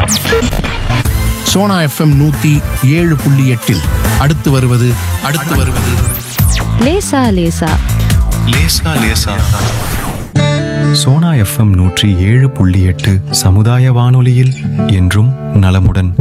Sona FM நூத்தி ஏழு புள்ளி எட்டில் அடுத்து வருவது அடுத்து வருவது லேசா லேசா லேசா லேசா சோனா எஃப்எம் நூற்றி ஏழு புள்ளி எட்டு சமுதாய வானொலியில் என்றும் நலமுடன்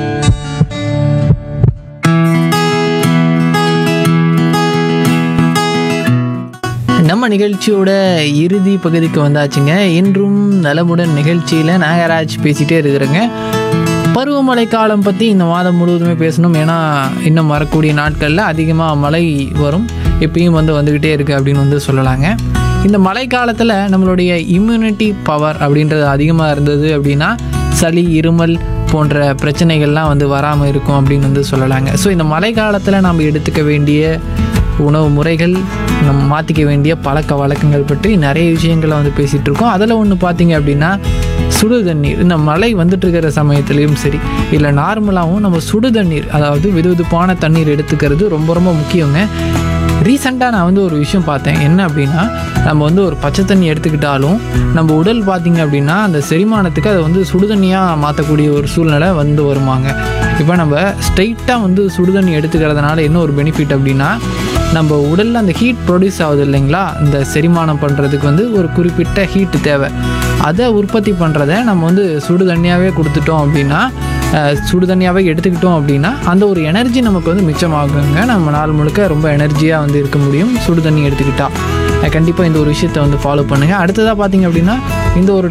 நம்ம நிகழ்ச்சியோட இறுதி பகுதிக்கு வந்தாச்சுங்க இன்றும் நலமுடன் நிகழ்ச்சியில் நாகராஜ் பேசிகிட்டே இருக்கிறேங்க பருவமழை காலம் பற்றி இந்த மாதம் முழுவதுமே பேசணும் ஏன்னா இன்னும் வரக்கூடிய நாட்களில் அதிகமாக மழை வரும் இப்பயும் வந்து வந்துக்கிட்டே இருக்குது அப்படின்னு வந்து சொல்லலாங்க இந்த மழை காலத்தில் நம்மளுடைய இம்யூனிட்டி பவர் அப்படின்றது அதிகமாக இருந்தது அப்படின்னா சளி இருமல் போன்ற பிரச்சனைகள்லாம் வந்து வராமல் இருக்கும் அப்படின்னு வந்து சொல்லலாங்க ஸோ இந்த மழை காலத்தில் நம்ம எடுத்துக்க வேண்டிய உணவு முறைகள் நம்ம மாற்றிக்க வேண்டிய பழக்க வழக்கங்கள் பற்றி நிறைய விஷயங்களை வந்து பேசிகிட்டு இருக்கோம் அதில் ஒன்று பார்த்தீங்க அப்படின்னா சுடு தண்ணீர் இந்த மழை வந்துட்டு இருக்கிற சமயத்துலேயும் சரி இல்லை நார்மலாகவும் நம்ம சுடு தண்ணீர் அதாவது வெதுவெதுப்பான தண்ணீர் எடுத்துக்கிறது ரொம்ப ரொம்ப முக்கியங்க ரீசெண்டாக நான் வந்து ஒரு விஷயம் பார்த்தேன் என்ன அப்படின்னா நம்ம வந்து ஒரு பச்சை தண்ணி எடுத்துக்கிட்டாலும் நம்ம உடல் பார்த்திங்க அப்படின்னா அந்த செரிமானத்துக்கு அதை வந்து சுடுதண்ணியாக மாற்றக்கூடிய ஒரு சூழ்நிலை வந்து வருமாங்க இப்போ நம்ம ஸ்ட்ரைட்டாக வந்து சுடுதண்ணி எடுத்துக்கிறதுனால என்ன ஒரு பெனிஃபிட் அப்படின்னா நம்ம உடலில் அந்த ஹீட் ப்ரொடியூஸ் ஆகுது இல்லைங்களா இந்த செரிமானம் பண்ணுறதுக்கு வந்து ஒரு குறிப்பிட்ட ஹீட்டு தேவை அதை உற்பத்தி பண்ணுறத நம்ம வந்து சுடு தண்ணியாகவே கொடுத்துட்டோம் அப்படின்னா அஹ், சுடு தண்ணியாகவே எடுத்துக்கிட்டோம் அப்படின்னா அந்த ஒரு எனர்ஜி நமக்கு வந்து மிச்சமாகுங்க நம்ம நாள் முழுக்க ரொம்ப எனர்ஜியாக வந்து இருக்க முடியும் சுடு தண்ணி எடுத்துக்கிட்டால் கண்டிப்பாக இந்த ஒரு விஷயத்தை வந்து ஃபாலோ பண்ணுங்கள் அடுத்ததாக பார்த்தீங்க அப்படின்னா இந்த ஒரு